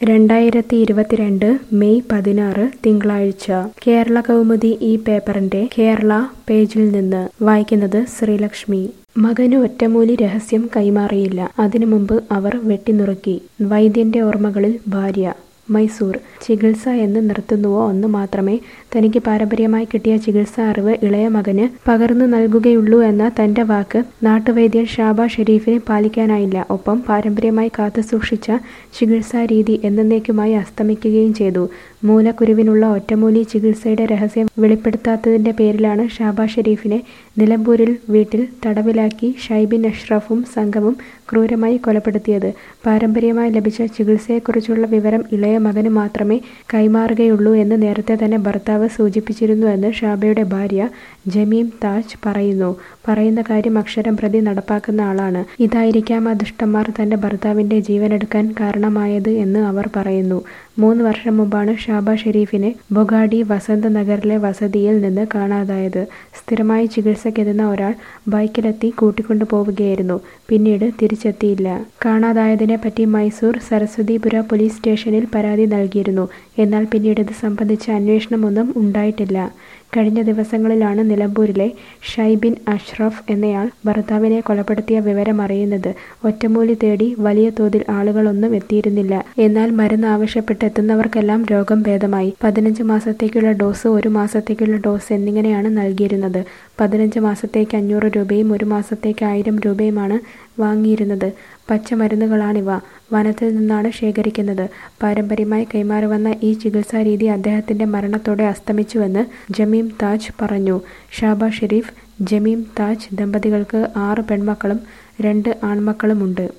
രണ്ടായിരത്തി ഇരുപത്തിരണ്ട് മെയ് പതിനാറ് തിങ്കളാഴ്ച കേരള കൗമുദി ഈ പേപ്പറിന്റെ കേരള പേജിൽ നിന്ന് വായിക്കുന്നത് ശ്രീലക്ഷ്മി മകന് ഒറ്റമൂലി രഹസ്യം കൈമാറിയില്ല അതിനു മുമ്പ് അവർ വെട്ടിനുറുക്കി വൈദ്യന്റെ ഓർമ്മകളിൽ ഭാര്യ മൈസൂർ ചികിത്സ എന്ന് നിർത്തുന്നുവോ ഒന്ന് മാത്രമേ തനിക്ക് പാരമ്പര്യമായി കിട്ടിയ ചികിത്സാ അറിവ് ഇളയ മകന് പകർന്നു നൽകുകയുള്ളൂ എന്ന തന്റെ വാക്ക് നാട്ടുവൈദ്യൻ ഷാബ ഷെരീഫിന് പാലിക്കാനായില്ല ഒപ്പം പാരമ്പര്യമായി കാത്തുസൂക്ഷിച്ച ചികിത്സാ രീതി എന്നേക്കുമായി അസ്തമിക്കുകയും ചെയ്തു മൂലക്കുരുവിനുള്ള ഒറ്റമൂലി ചികിത്സയുടെ രഹസ്യം വെളിപ്പെടുത്താത്തതിന്റെ പേരിലാണ് ഷാബ ഷെരീഫിനെ നിലമ്പൂരിൽ വീട്ടിൽ തടവിലാക്കി ഷൈബിൻ അഷ്റഫും സംഘവും ക്രൂരമായി കൊലപ്പെടുത്തിയത് പാരമ്പര്യമായി ലഭിച്ച ചികിത്സയെക്കുറിച്ചുള്ള വിവരം ഇളയ മകന് മാത്രമേ കൈമാറുകയുള്ളൂ എന്ന് നേരത്തെ തന്നെ ഭർത്താവ് സൂചിപ്പിച്ചിരുന്നുവെന്ന് ഷാബയുടെ ഭാര്യ ജമീം താജ് പറയുന്നു പറയുന്ന കാര്യം അക്ഷരം പ്രതി നടപ്പാക്കുന്ന ആളാണ് ഇതായിരിക്കാം ആ ദുഷ്ടന്മാർ തന്റെ ഭർത്താവിന്റെ ജീവനെടുക്കാൻ കാരണമായത് എന്ന് അവർ പറയുന്നു മൂന്ന് വർഷം മുമ്പാണ് ഷാബ ഷെരീഫിനെ ബൊഗാഡി വസന്ത് നഗറിലെ വസതിയിൽ നിന്ന് കാണാതായത് സ്ഥിരമായി ചികിത്സയ്ക്കെത്തുന്ന ഒരാൾ ബൈക്കിലെത്തി കൂട്ടിക്കൊണ്ടു പോവുകയായിരുന്നു പിന്നീട് തിരിച്ചെത്തിയില്ല കാണാതായതിനെ പറ്റി മൈസൂർ സരസ്വതിപുര പോലീസ് സ്റ്റേഷനിൽ പരാതി നൽകിയിരുന്നു എന്നാൽ പിന്നീട് ഇത് സംബന്ധിച്ച അന്വേഷണമൊന്നും ഉണ്ടായിട്ടില്ല കഴിഞ്ഞ ദിവസങ്ങളിലാണ് നിലമ്പൂരിലെ ഷൈബിൻ അഷ്റഫ് എന്നയാൾ ഭർത്താവിനെ കൊലപ്പെടുത്തിയ വിവരം അറിയുന്നത് ഒറ്റമൂലി തേടി വലിയ തോതിൽ ആളുകളൊന്നും എത്തിയിരുന്നില്ല എന്നാൽ മരുന്ന് ആവശ്യപ്പെട്ട് എത്തുന്നവർക്കെല്ലാം രോഗം ഭേദമായി പതിനഞ്ച് മാസത്തേക്കുള്ള ഡോസ് ഒരു മാസത്തേക്കുള്ള ഡോസ് എന്നിങ്ങനെയാണ് നൽകിയിരുന്നത് പതിനഞ്ച് മാസത്തേക്ക് അഞ്ഞൂറ് രൂപയും ഒരു മാസത്തേക്ക് ആയിരം രൂപയുമാണ് വാങ്ങിയിരുന്നത് പച്ചമരുന്നുകളാണിവ വനത്തിൽ നിന്നാണ് ശേഖരിക്കുന്നത് പാരമ്പര്യമായി കൈമാറി വന്ന ഈ ചികിത്സാ രീതി അദ്ദേഹത്തിന്റെ മരണത്തോടെ അസ്തമിച്ചുവെന്ന് ജമീം താജ് പറഞ്ഞു ഷാബ ഷെരീഫ് ജമീം താജ് ദമ്പതികൾക്ക് ആറ് പെൺമക്കളും രണ്ട് ആൺമക്കളുമുണ്ട്